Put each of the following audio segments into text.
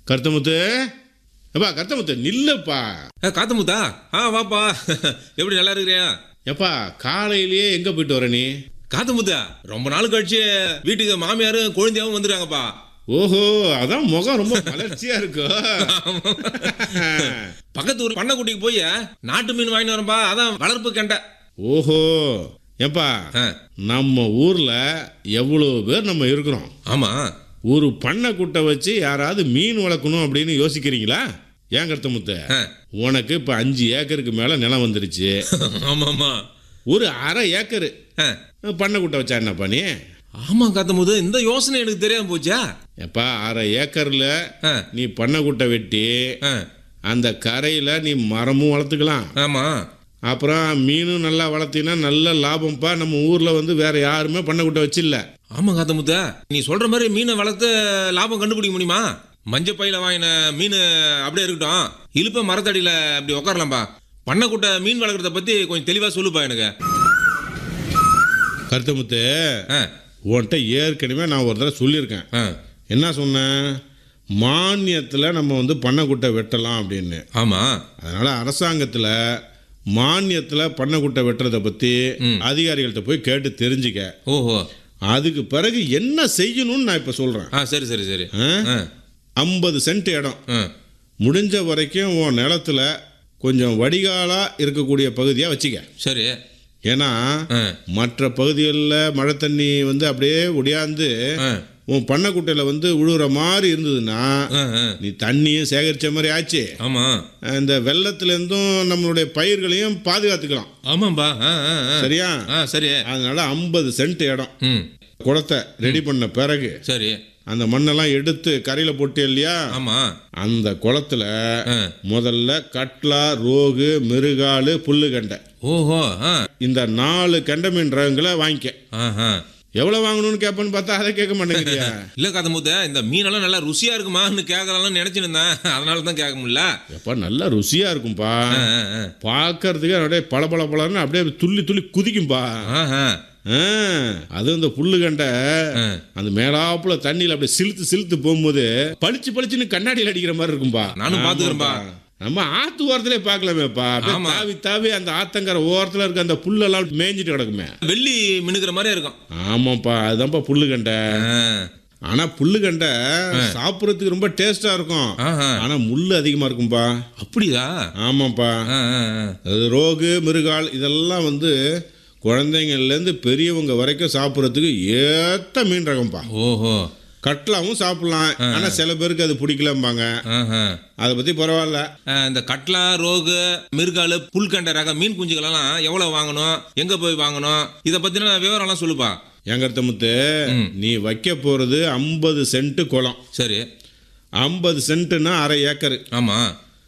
கருத்தமுத்து எப்பா கருத்தமுத்து நில்லுப்பா ஏ, காத்தமுத்தா ஆ வாப்பா எப்படி நல்லா இருக்கிறியா எப்பா காலையிலேயே எங்க போயிட்டு வர நீ காத்தமுத்தா ரொம்ப நாள் கழிச்சு வீட்டுக்கு மாமியாரும் குழந்தையாவும் வந்துருக்காங்கப்பா ஓஹோ அதான் முகம் ரொம்ப மலர்ச்சியா இருக்கு பக்கத்து ஊர் பண்ணக்குட்டிக்கு போய் நாட்டு மீன் வாங்கிட்டு வரேன்பா அதான் வளர்ப்பு கெண்டை ஓஹோ எப்பா ஆ, நம்ம ஊர்ல எவ்வளவு பேர் நம்ம இருக்கிறோம் ஆமா ஒரு பண்ணை குட்டை வச்சு யாராவது மீன் வளர்க்கணும் அப்படின்னு யோசிக்கிறீங்களா ஏன் கருத்தமுத்து ஆ, உனக்கு இப்ப அஞ்சு ஏக்கருக்கு மேல நிலம் வந்துருச்சு ஆமா ஆமா ஒரு அரை ஏக்கரு ஆ, பண்ணை குட்டை வச்சா என்னப்பா நீ ஆமா காத்தமுது இந்த யோசனை எனக்கு தெரியாம போச்சா எப்பா அரை ஏக்கர்ல ஆ, நீ பண்ணை குட்டை வெட்டி ஆ, அந்த கரையில் நீ மரமும் வளர்த்துக்கலாம் ஆமா அப்புறம் மீனும் நல்லா வளர்த்தீங்கன்னா நல்ல லாபம்ப்பா நம்ம ஊரில் வந்து வேற யாருமே பண்ணை குட்டை வச்சில்ல ஆமா காத்தமுத்தா நீ சொல்ற மாதிரி மீனை வளர்த்து லாபம் கண்டுபிடிக்க முடியுமா மஞ்ச பையில வாங்கின மீன் அப்படியே இருக்கட்டும் இழுப்ப மரத்தடியில அப்படி உட்காரலாம்பா பண்ணைக்குட்டை மீன் வளர்க்குறத பத்தி கொஞ்சம் தெளிவா சொல்லுப்பா எனக்கு கருத்தமுத்து ஆ, உன்கிட்ட ஏற்கனவே நான் ஒரு தடவை சொல்லியிருக்கேன் ஆ, என்ன சொன்னேன் மானியத்தில் நம்ம வந்து பண்ணை குட்டை வெட்டலாம் அப்படின்னு ஆமா அதனால் அரசாங்கத்தில் மானியத்தில் பண்ணை குட்டை வெட்டுறதை பற்றி அதிகாரிகள்கிட்ட போய் கேட்டு தெரிஞ்சுக்க ஓஹோ அதுக்கு பிறகு என்ன செய்யணும்னு நான் இப்போ சொல்கிறேன் ஆ சரி சரி சரி ஆ, ஐம்பது சென்ட் இடம் ஆ, முடிஞ்ச வரைக்கும் உன் நிலத்துல கொஞ்சம் வடிகாலாக இருக்கக்கூடிய பகுதியாக வச்சுக்க சரி ஏன்னா ஆ, மற்ற பகுதிகளில் மழை தண்ணி வந்து அப்படியே ஒடியாந்து ஆ, உன் பண்ணைக்குட்டையில் வந்து விழுகிற மாதிரி இருந்ததுன்னா ஆ, ஆ. நீ தண்ணியும் சேகரித்த மாதிரி ஆச்சு ஆமா இந்த வெள்ளத்துலேருந்தும் நம்மளுடைய பயிர்களையும் பாதுகாத்துக்கலாம் ஆமாம்பா ஆ, ஆ, ஆ. சரியா ஆ சரி அதனால ஐம்பது சென்ட் இடம் ம் குளத்தை ரெடி பண்ண பிறகு சரி அந்த மண்ணெல்லாம் எடுத்து கரையில் போட்டு இல்லையா ஆமா அந்த குளத்துல ஆ. முதல்ல கட்லா ரோகு மிருகாலு புல்லுகண்டை ஓஹோ ஆ இந்த நாலு கெண்டை மீன் ரகங்களை வாங்கிக்க ஆஹா எவ்வளவு வாங்கணும்னு கேட்பேன்னு பார்த்தா அதை கேட்க மாட்டேங்கிறியா இல்ல காத்தமுத்த இந்த மீனெல்லாம் நல்லா ருசியா இருக்குமான்னு கேட்கலாம்னு நினைச்சிட்டு இருந்தேன் அதனால தான் கேட்க முடியல எப்பா நல்லா ருசியா இருக்கும்பா ஆ, ஆ, ஆ. பார்க்கறதுக்கு அப்படியே பள பள பளன்னு அப்படியே துள்ளி துள்ளி குதிக்கும்பா ஆஹா. ஆ, அதுவும் இந்த புல்லுகண்டை ஆ. அந்த மேலாப்புல தண்ணியில அப்படியே சிலுத்து சிலுத்து போகும்போது பளிச்சு பளிச்சுன்னு கண்ணாடியில் அடிக்கிற மாதிரி இருக்கும்பா நானும் பார்த்துக்கிறேன்பா. ஆமாப்பா. நம்ம ஆத்து ஓரத்திலே பார்க்கலாமேப்பா அப்படியே ஆமா. தாவி தாவி அந்த ஆத்தங்கர ஓரத்துல இருக்க அந்த புல்லெல்லாம் மேய்ஞ்சிட்டு கிடக்குமே வெள்ளி மினுக்கிற மாதிரியே இருக்கும் ஆமாப்பா அதுதான்ப்பா புல்லுகண்டை ஆ. ஆனா புல்லுகண்டை சாப்பிட்றதுக்கு ரொம்ப டேஸ்டா இருக்கும் ஆஹா. ஆனா முள்ளு அதிகமா இருக்கும்பா அப்படியா ஆமாப்பா ஆ, ஆ, ஆ. அது ரோகு மிருகால் இதெல்லாம் வந்து குழந்தைங்கள்லேருந்து பெரியவங்க வரைக்கும் சாப்பிட்றதுக்கு ஏத்த மீன் ரகம்ப்பா ஓஹோ கட்லாவும் சாப்பிடலாம் ஆனா சில பேருக்கு அது பிடிக்கலம்பாங்க ஆஹா. அதை பத்தி பரவாயில்ல ஆ, இந்த கட்லா ரோகு மிருகாலு புல்கண்ட ரக மீன் குஞ்சுகளெல்லாம் எவ்வளவு வாங்கணும் எங்க போய் வாங்கணும் இதை பத்தின விவரம்லாம் சொல்லுப்பா எங்கர்த்த முத்து நீ வைக்க போறது ஐம்பது சென்ட் குளம் சரி ஐம்பது சென்ட்டுன்னா அரை ஏக்கர் ஆமா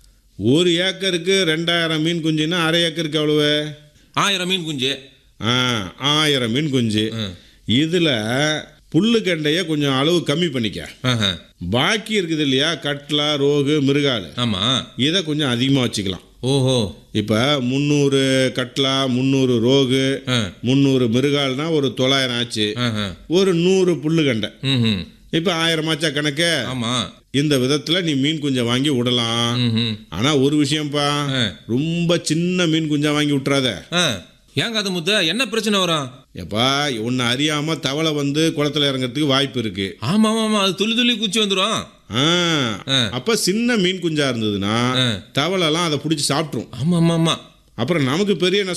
ஒரு ஏக்கருக்கு ரெண்டாயிரம் மீன் குஞ்சுன்னா அரை ஏக்கருக்கு எவ்வளவு ஆயிரம் மீன் குஞ்சு ஆ ஆயிரம் மீன் குஞ்சு இதுல புல்லுக்கண்டைய கொஞ்சம் அளவு கம்மி பண்ணிக்க ஆஹா. பாக்கி இருக்குது இல்லையா கட்லா ரோகு மிருகால் ஆமா இதை கொஞ்சம் அதிகமாக வச்சுக்கலாம் ஓஹோ இப்போ முந்நூறு கட்லா முந்நூறு ரோகு ஆ. முந்நூறு மிருகால்னா ஒரு தொள்ளாயிரம் ஆச்சு ஆஹா. ஒரு நூறு புல்லுகண்டை ம்ஹும். இப்போ ஆயிரம் ஆச்சா கணக்கு ஆமா இந்த விதத்தில் நீ மீன் குஞ்சை வாங்கி விடலாம் ம்ஹும். ஆனால் ஒரு விஷயம்ப்பா ஆ. ரொம்ப சின்ன மீன் குஞ்சா வாங்கி விட்றாத ஆ. ஏன் காது முத்த என்ன பிரச்சனை வரும் எப்பா உன்னை அறியாம தவளை வந்து குளத்துல இறங்கறதுக்கு வாய்ப்பு இருக்கு ஆமா ஆமா ஆமா அது துள்ளி துள்ளி குச்சி வந்துடும் ஆ, ஆ. அப்ப சின்ன மீன் குஞ்சா இருந்ததுன்னா ஆ. தவளைலாம் அதை பிடிச்சி சாப்பிட்ரும் ஆமா ஆமா ஆமா அப்புறம் நமக்கு பெரிய